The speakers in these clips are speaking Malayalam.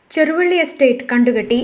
ചെറുവള്ളി എസ്റ്റേറ്റ് കണ്ടുകെട്ടി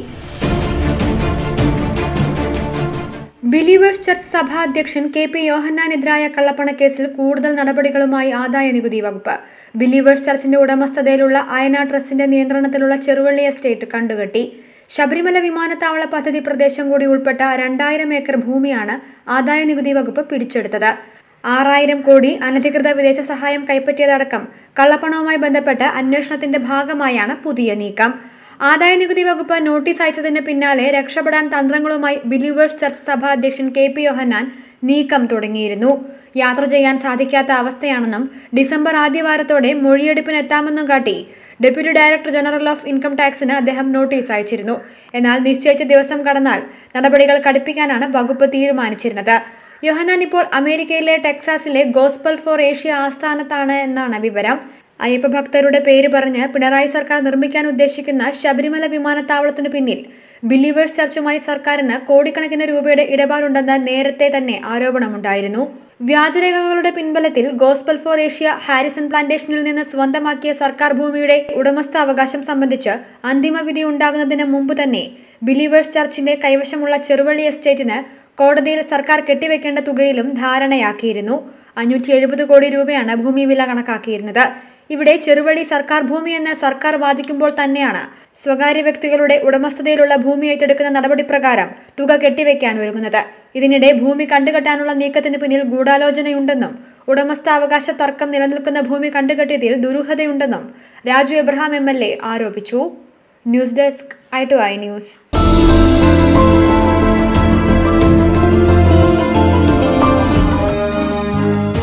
ബിലീവേഴ്സ് ചർച്ച് സഭാ അധ്യക്ഷൻ കെ പി യോഹന്നാനെതിരായ കള്ളപ്പണക്കേസിൽ കൂടുതൽ നടപടികളുമായി ആദായ നികുതി വകുപ്പ് ബിലീവേഴ്സ് ചർച്ചിന്റെ ഉടമസ്ഥതയിലുള്ള അയന ട്രസ്റ്റിന്റെ നിയന്ത്രണത്തിലുള്ള ചെറുവള്ളി എസ്റ്റേറ്റ് കണ്ടുകെട്ടി ശബരിമല വിമാനത്താവള പദ്ധതി പ്രദേശം കൂടി ഉൾപ്പെട്ട രണ്ടായിരം ഏക്കർ ഭൂമിയാണ് ആദായ നികുതി വകുപ്പ് പിടിച്ചെടുത്തത് ആറായിരം കോടി അനധികൃത വിദേശ സഹായം കൈപ്പറ്റിയതടക്കം കള്ളപ്പണവുമായി ബന്ധപ്പെട്ട് അന്വേഷണത്തിന്റെ ഭാഗമായാണ് പുതിയ നീക്കം ആദായ നികുതി വകുപ്പ് നോട്ടീസ് അയച്ചതിന് പിന്നാലെ രക്ഷപ്പെടാൻ തന്ത്രങ്ങളുമായി ബിലീവേഴ്സ് ചർച്ച് സഭാ അധ്യക്ഷൻ കെ പി യോഹന്നാൻ നീക്കം തുടങ്ങിയിരുന്നു യാത്ര ചെയ്യാൻ സാധിക്കാത്ത അവസ്ഥയാണെന്നും ഡിസംബർ ആദ്യവാരത്തോടെ മൊഴിയെടുപ്പിനെത്താമെന്നും കാട്ടി deputy director general of income ടാക്സിന് അദ്ദേഹം നോട്ടീസ് അയച്ചിരുന്നു എന്നാൽ നിശ്ചയിച്ച ദിവസം കടന്നാൽ നടപടികൾ കടുപ്പിക്കാനാണ് വകുപ്പ് തീരുമാനിച്ചിരുന്നത് യോഹന്നാൻ ഇപ്പോൾ അമേരിക്കയിലെ ടെക്സാസിലെ ഗോസ്പൽ ഫോർ ഏഷ്യ ആസ്ഥാനത്താണ് എന്നാണ് വിവരം അയ്യപ്പ ഭക്തരുടെ പേര് പറഞ്ഞ് പിണറായി സർക്കാർ നിർമ്മിക്കാൻ ഉദ്ദേശിക്കുന്ന ശബരിമല വിമാനത്താവളത്തിനു പിന്നിൽ ബിലീവേഴ്സ് ചർച്ചുമായി സർക്കാരിന് കോടിക്കണക്കിന് രൂപയുടെ ഇടപാടുണ്ടെന്ന് നേരത്തെ തന്നെ ആരോപണമുണ്ടായിരുന്നു വ്യാജരേഖകളുടെ പിൻബലത്തിൽ ഗോസ്പൽ ഫോർ ഏഷ്യ ഹാരിസൺ പ്ലാന്റേഷനിൽ നിന്ന് സ്വന്തമാക്കിയ സർക്കാർ ഭൂമിയുടെ ഉടമസ്ഥാവകാശം സംബന്ധിച്ച് അന്തിമ വിധി ഉണ്ടാകുന്നതിന് മുമ്പ് തന്നെ ബിലീവേഴ്സ് ചർച്ചിന്റെ കൈവശമുള്ള ചെറുവള്ളി എസ്റ്റേറ്റിന് കോടതിയിൽ സർക്കാർ കെട്ടിവെക്കേണ്ട തുകയിലും ധാരണയാക്കിയിരുന്നു അഞ്ഞൂറ്റി എഴുപത് കോടി രൂപയാണ് ഭൂമി വില കണക്കാക്കിയിരുന്നത് ഇവിടെ ചെറുവള്ളി സർക്കാർ ഭൂമിയെന്ന് സർക്കാർ വാദിക്കുമ്പോൾ തന്നെയാണ് സ്വകാര്യ വ്യക്തികളുടെ ഉടമസ്ഥതയിലുള്ള ഭൂമി ഏറ്റെടുക്കുന്ന നടപടി പ്രകാരം തുക കെട്ടിവെക്കാൻ ഒരുങ്ങുന്നത് ഇതിനിടെ ഭൂമി കണ്ടുകെട്ടാനുള്ള നീക്കത്തിന് പിന്നിൽ ഗൂഢാലോചനയുണ്ടെന്നും ഉടമസ്ഥാവകാശ തർക്കം നിലനിൽക്കുന്ന ഭൂമി കണ്ടുകെട്ടിയതിൽ ദുരൂഹതയുണ്ടെന്നും Raju Abraham M L A ആരോപിച്ചു news desk I to I news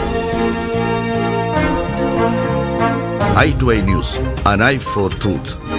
i2i News, an eye for truth.